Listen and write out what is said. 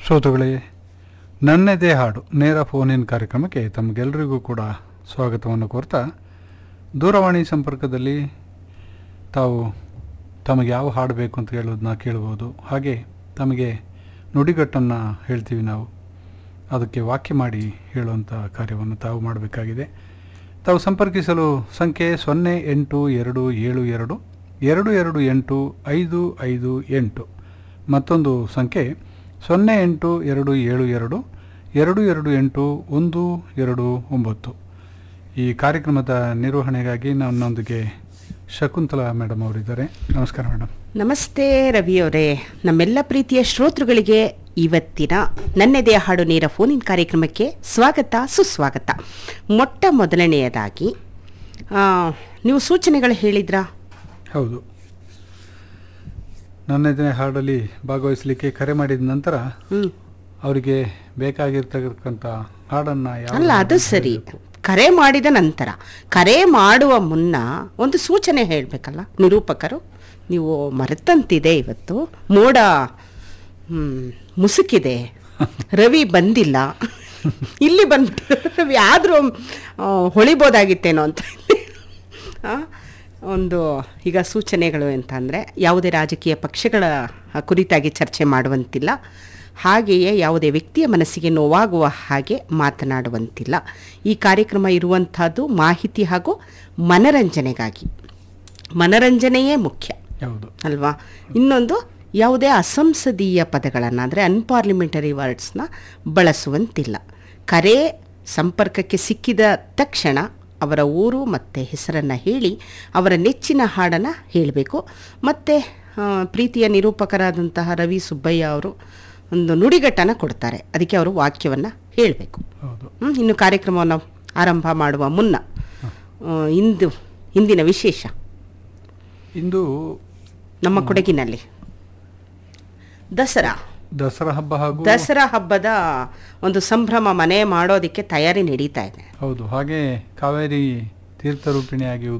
ಶ್ರೋತೃಗಳೇ ನನ್ನದೇ ಹಾಡು ನೇರ ಫೋನ್ ಇನ್ ಕಾರ್ಯಕ್ರಮಕ್ಕೆ ತಮಗೆಲ್ಲರಿಗೂ ಕೂಡ ಸ್ವಾಗತವನ್ನು ಕೋರ್ತಾ ದೂರವಾಣಿ ಸಂಪರ್ಕದಲ್ಲಿ ತಾವು ತಮಗೆ ಯಾವ ಹಾಡು ಬೇಕು ಅಂತ ಹೇಳೋದನ್ನ ಕೇಳ್ಬೋದು ಹಾಗೆ ತಮಗೆ ನುಡಿಗಟ್ಟನ್ನು ಹೇಳ್ತೀವಿ ನಾವು ಅದಕ್ಕೆ ವಾಕ್ಯ ಮಾಡಿ ಹೇಳುವಂಥ ಕಾರ್ಯವನ್ನು ತಾವು ಮಾಡಬೇಕಾಗಿದೆ ತಾವು ಸಂಪರ್ಕಿಸಲು ಸಂಖ್ಯೆ ಸೊನ್ನೆ ಎಂಟು ಎರಡು ಏಳು ಎರಡು ಎರಡು ಎರಡು ಎಂಟು ಐದು ಐದು ಎಂಟು ಮತ್ತೊಂದು ಸಂಖ್ಯೆ ಸೊನ್ನೆ ಎಂಟು ಎರಡು ಏಳು ಎರಡು ಎರಡು ಎರಡು ಎಂಟು ಒಂದು ಎರಡು ಒಂಬತ್ತು ಈ ಕಾರ್ಯಕ್ರಮದ ನಿರ್ವಹಣೆಗಾಗಿ ನನ್ನೊಂದಿಗೆ ಶಕುಂತಲಾ ಮೇಡಮ್ ಅವರಿದ್ದಾರೆ ನಮಸ್ಕಾರ ಮೇಡಮ್ ನಮಸ್ತೆ ರವಿಯವರೇ ನಮ್ಮೆಲ್ಲ ಪ್ರೀತಿಯ ಶ್ರೋತೃಗಳಿಗೆ ಇವತ್ತಿನ ನನ್ನೆದೆ ಹಾಡು ನೇರ ಫೋನಿನ್ ಕಾರ್ಯಕ್ರಮಕ್ಕೆ ಸ್ವಾಗತ ಸುಸ್ವಾಗತ ಮೊಟ್ಟ ಮೊದಲನೆಯದಾಗಿ ಆ, ನೀವು ಸೂಚನೆಗಳು ಹೇಳಿದ್ರಾ ಹೌದು ನನ್ನದೇ ಹಾಡಲ್ಲಿ ಭಾಗವಹಿಸಲಿಕ್ಕೆ ಕರೆ ಮಾಡಿದ ನಂತರ ಹ್ಮ್ ಅವರಿಗೆ ಬೇಕಾಗಿರ್ತಕ್ಕಂಥ ಹಾಡನ್ನು ಯಾವ ಅಲ್ಲ ಅದು ಸರಿ ಕರೆ ಮಾಡಿದ ನಂತರ ಕರೆ ಮಾಡುವ ಮುನ್ನ ಒಂದು ಸೂಚನೆ ಹೇಳಬೇಕಲ್ಲ ನಿರೂಪಕರು ನೀವು ಮರೆತಂತಿದೆ ಇವತ್ತು ಮೋಡ ಹ್ಮ್, ಮುಸುಕಿದೆ ರವಿ ಬಂದಿಲ್ಲ ಇಲ್ಲಿ ಬಂದ್ಬಿಟ್ಟು ರವಿ ಆದರೂ ಹೊಳಿಬೋದಾಗಿತ್ತೇನೋ ಅಂತ ಆ, ಒಂದು ಈಗ ಸೂಚನೆಗಳು ಅಂತ ಅಂದರೆ ಯಾವುದೇ ರಾಜಕೀಯ ಪಕ್ಷಗಳ ಕುರಿತಾಗಿ ಚರ್ಚೆ ಮಾಡುವಂತಿಲ್ಲ ಹಾಗೆಯೇ ಯಾವುದೇ ವ್ಯಕ್ತಿಯ ಮನಸ್ಸಿಗೆ ನೋವಾಗುವ ಹಾಗೆ ಮಾತನಾಡುವಂತಿಲ್ಲ ಈ ಕಾರ್ಯಕ್ರಮ ಇರುವಂಥದ್ದು ಮಾಹಿತಿ ಹಾಗೂ ಮನರಂಜನೆಗಾಗಿ ಮನರಂಜನೆಯೇ ಮುಖ್ಯ ಹೌದು ಅಲ್ವಾ ಇನ್ನೊಂದು ಯಾವುದೇ ಅಸಂಸದೀಯ ಪದಗಳನ್ನು ಅಂದರೆ ಅನ್ಪಾರ್ಲಿಮೆಂಟರಿ ವರ್ಡ್ಸ್ನ ಬಳಸುವಂತಿಲ್ಲ ಕರೆ ಸಂಪರ್ಕಕ್ಕೆ ಸಿಕ್ಕಿದ ತಕ್ಷಣ ಅವರ ಊರು ಮತ್ತು ಹೆಸರನ್ನು ಹೇಳಿ ಅವರ ನೆಚ್ಚಿನ ಹಾಡನ್ನು ಹೇಳಬೇಕು ಮತ್ತು ಪ್ರೀತಿಯ ನಿರೂಪಕರಾದಂತಹ ರವಿ ಸುಬ್ಬಯ್ಯ ಅವರು ಒಂದು ನುಡಿಗಟ್ಟನ್ನು ಕೊಡ್ತಾರೆ ಅದಕ್ಕೆ ಅವರು ವಾಕ್ಯವನ್ನು ಹೇಳಬೇಕು ಹೌದು ಹ್ಮ್, ಇನ್ನು ಕಾರ್ಯಕ್ರಮವನ್ನು ಆರಂಭ ಮಾಡುವ ಮುನ್ನ ಆ, ಇಂದು ಇಂದಿನ ವಿಶೇಷ ಇಂದು ನಮ್ಮ ಕೊಡಗಿನಲ್ಲಿ ದಸರಾ ದಸರಾ ಹಬ್ಬ ಹಾಗೂ ದಸರಾ ಹಬ್ಬದ ಒಂದು ಸಂಭ್ರಮ ಮನೆ ಮಾಡೋದಕ್ಕೆ ತಯಾರಿ ನಡೀತಾ ಇದೆ ಹೌದು ಹಾಗೆ ಕಾವೇರಿ ತೀರ್ಥರೂಪಿಣಿಯಾಗಿ